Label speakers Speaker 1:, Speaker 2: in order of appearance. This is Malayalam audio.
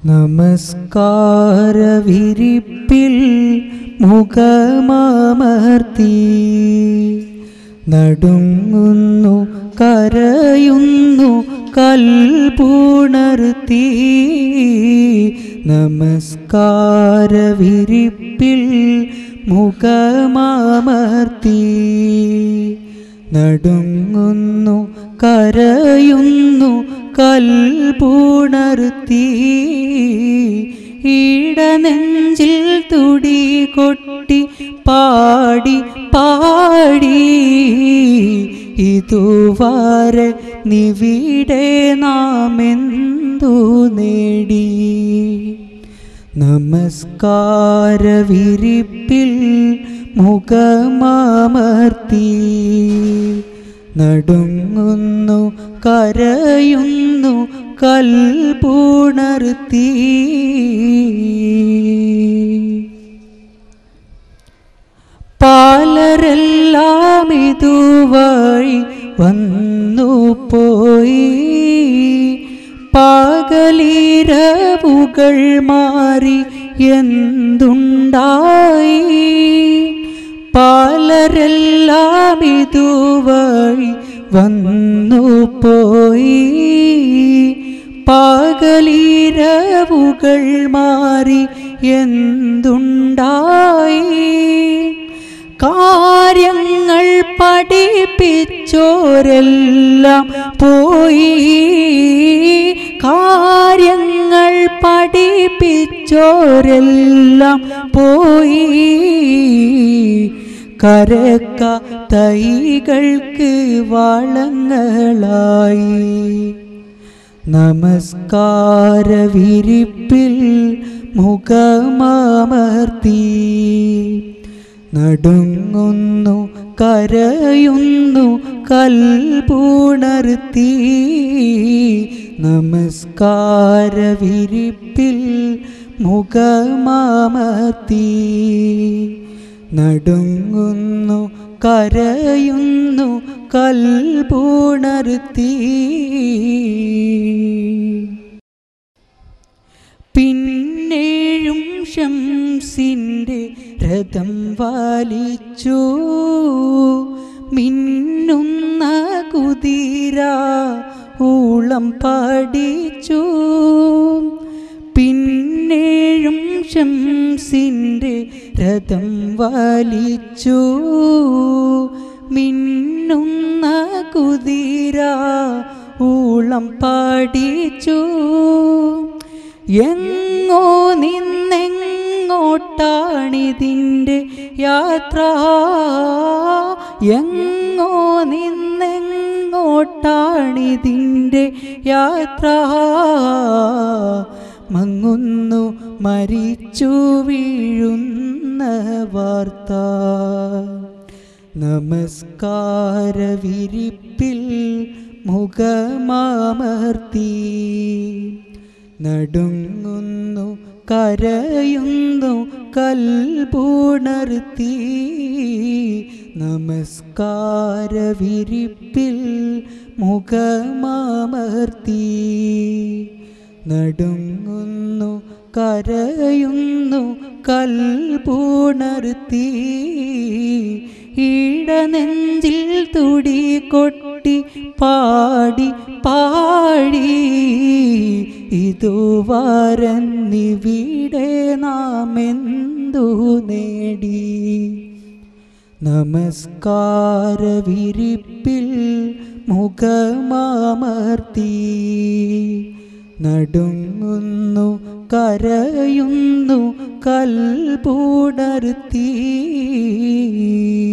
Speaker 1: നമസ്കാരവിരിപ്പിൽ മുഖമാമർത്തി നടുങ്ങുന്നു കരയുന്നു കൽപുണർത്തി നമസ്കാരവിരിപ്പിൽ മുഖമാമർത്തി നടുങ്ങുന്നു കരയുന്നു കൽപുണർത്തി ഈടനെഞ്ചിൽ തുടി കൊട്ടി പാടി പാടി ഇതുവരെ നിവിടെ നാം എന്തു നേടി നമസ്കാരവിരിപ്പിൽ മുഖമാമർത്തി നടുങ്ങുന്നു കരയുന്നു കൽപുണർത്തി പാലരെല്ലാം ഇതുവഴി വന്നു പോയി പകലിരവുകൾ മാറി എന്തുണ്ടായി പാലരെല്ലാം ഇതുവഴി വന്നു പോയി പകലിരവുകൾ മാറി എന്തുണ്ടായി കാര്യങ്ങൾ പഠിപ്പിച്ചോരെല്ലാം പോയി കാര്യങ്ങൾ പഠിപ്പിച്ചോരെല്ലാം പോയി കരക്ക തൈകൾക്ക് വളങ്ങളായി നമസ്കാരവിരിപ്പിൽ മുഖമാമർത്തി നടുങ്ങുന്നു കരയുന്നു കൽപുണർത്തി നമസ്കാരവിരിപ്പിൽ മുഖമാമർത്തി നടുങ്ങുന്നു കരയുന്നു കൽപുണർത്തി പിന്നേഴും ശംസിൻ്റെ രഥം വലിച്ചു മിന്നുന്ന കുതിര ഊളം പഠിച്ചു പിന്നേഴും ശംസിൻ്റെ രഥം വലിച്ചു മിന്നുന്ന കുതിര ഊളം പഠിച്ചു എങ്ങോ നിന്നെങ്ങോട്ടാണിതിൻ്റെ യാത്ര എങ്ങോ നിന്നെങ്ങോട്ടാണിതിൻ്റെ യാത്ര മങ്ങുന്നു മരിച്ചു വീഴുന്ന വാർത്ത നമസ്കാരവിരിപ്പിൽ മുഖമാമർത്തി നടുങ്ങുന്നു കരയുന്നു കൽപുണർത്തി നമസ്കാരവിരിപ്പിൽ മുഖമാമർത്തി നടുങ്ങുന്നു കരയുന്നു കൽപുണർത്തി ഈടനെഞ്ചിൽ തുടി കൊട്ടി പാടി പാടി ഇതുവരന്നിവിടെ നാം എന്തു നേടി നമസ്കാരവിരിപ്പിൽ മുഖമാമർത്തി നടുങ്ങുന്നു കരയുന്നു കൽപുണർത്തി